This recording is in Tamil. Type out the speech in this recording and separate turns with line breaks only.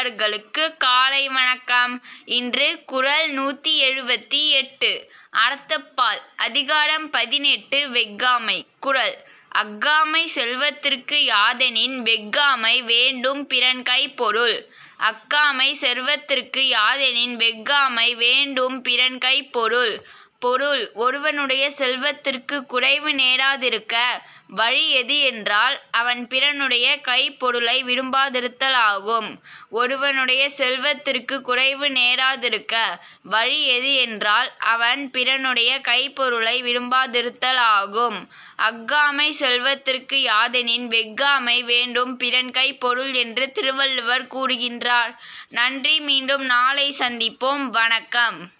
நண்பர்களுக்கு காலை வணக்கம் இன்று குறள் நூற்றி எழுபத்தி எட்டு அறத்துப்பால் அதிகாரம் பதினெட்டு வெஃகாமை குறள் அஃகாமை செல்வத்திற்கு யாதெனின் வெஃகாமை வேண்டும் பிறன் கைப்பொருள் அக்காமை செல்வத்திற்கு யாதெனின் வெஃகாமை வேண்டும் பிறன் கைப்பொருள் பொருள் ஒருவனுடைய செல்வத்திற்கு குறைவு நேராதிருக்க வழி எது என்றால் அவன் பிறனுடைய கைப்பொருளை விரும்பாதிருத்தல் ஆகும் ஒருவனுடைய செல்வத்திற்கு குறைவு நேராதிருக்க வழி எது என்றால் அவன் பிறனுடைய கைப்பொருளை விரும்பாதிருத்தல் ஆகும் அஃகாமை செல்வத்திற்கு யாதெனின் வெஃகாமை வேண்டும் பிறன் கைப்பொருள் என்று திருவள்ளுவர் கூறுகின்றார் நன்றி மீண்டும் நாளை சந்திப்போம் வணக்கம்